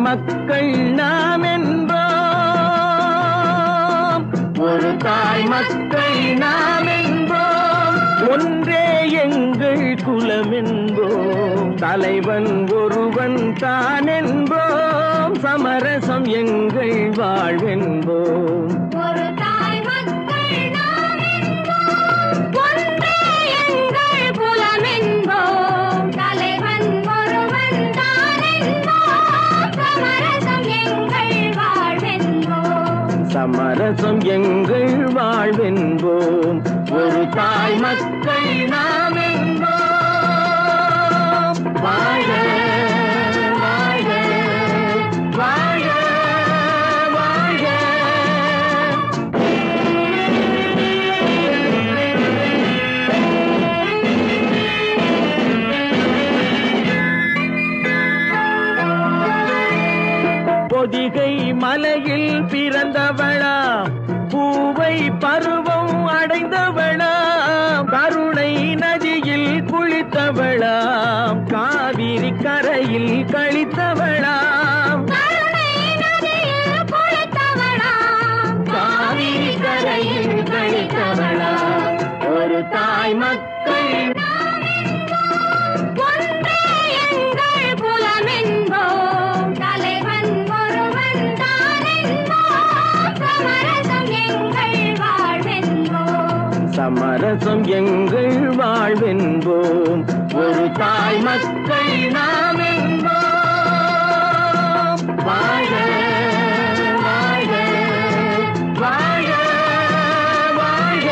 மக்கள் நாம் என்போம் ஒரு தாய் மக்கள் நாம் என்போம் ஒன்றே எங்கள் குலம் என்போம் தலைவன் ஒருவன் தான் என்போம் சமரசம் எங்கள் வாழ்வென்போம் ஒரு தாய் மக்கள் நாம் என்போம். ஒன்றே எங்கள் குலம் என்போம். தலைவன் ஒருவன் தான் என்போம். சமரசம் எங்கள் வாழ்வென்போம். சமரசம் எங்கள் வாழ்வென்போம் ஒரு தாய் மக்கள் நாம் என்போம் வாழ வாழ வாழ வாழ பொதிகை மலையில் பிறந்தவளா பூவை பருவம் அடைந்தவளா கருணை நதியில் குளித்தவளா காவிரி கரையில் கழித்தவளா கருணை நதியில் குளித்தவளாம். காவிரி கரையில் கழித்தவளா ஒரு தாய் மக்கள் நாம் என்போம். ஒன்றே எங்கள் குலம் என்போம். தலைவன் ஒருவன் தான் என்போம். சமரசம் எங்கள் வாழ்வென்போம். சமரசம் எங்கள் வாழ்வென்போம் ஒரு தாய் மக்கள் நாம் என்போம் வாழ வாழ வாழ வாழ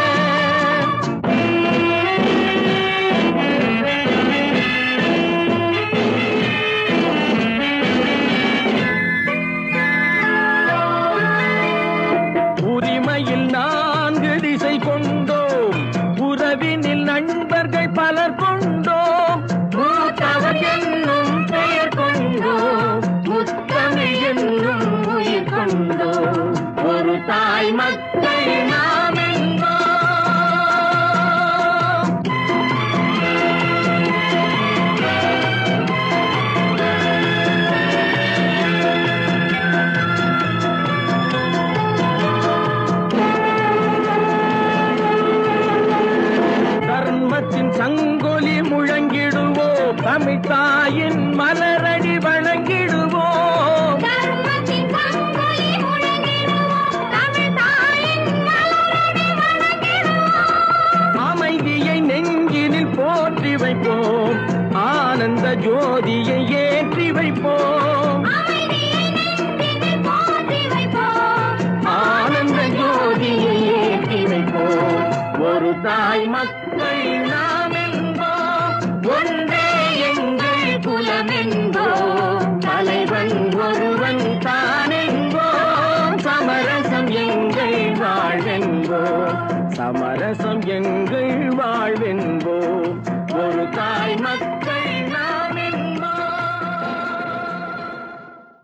உரிமையில் நான்கு திசை கொண்டோம் உறவினில் நண்பர்கள் பலர் கொண்டோம் மூத்தவர் என்னும் பெயர் கொண்டோம் முத்தமிழ் என்னும் உயிர் கொண்டோம் ஒரு தாய் மக்கள் நாம் என்போம் தர்மத்தின் சங்கொலி முழங்கிடுவோம் தமிழ் தாயின் மலரடி வணங்கிடுவோம் தர்மத்தின் சங்கொலி முழங்கிடுவோம். தமிழ் தாயின் மலரடி வணங்கிடுவோம். அமைதியை நெஞ்சினில் போற்றி வைப்போம் ஆனந்த ஜோதியை ஏற்றி வைப்போம் அமைதியை நெஞ்சினில் போற்றி வைப்போம். ஆனந்த ஜோதியை ஏற்றி வைப்போம் ஒரு தாய் மக்கள்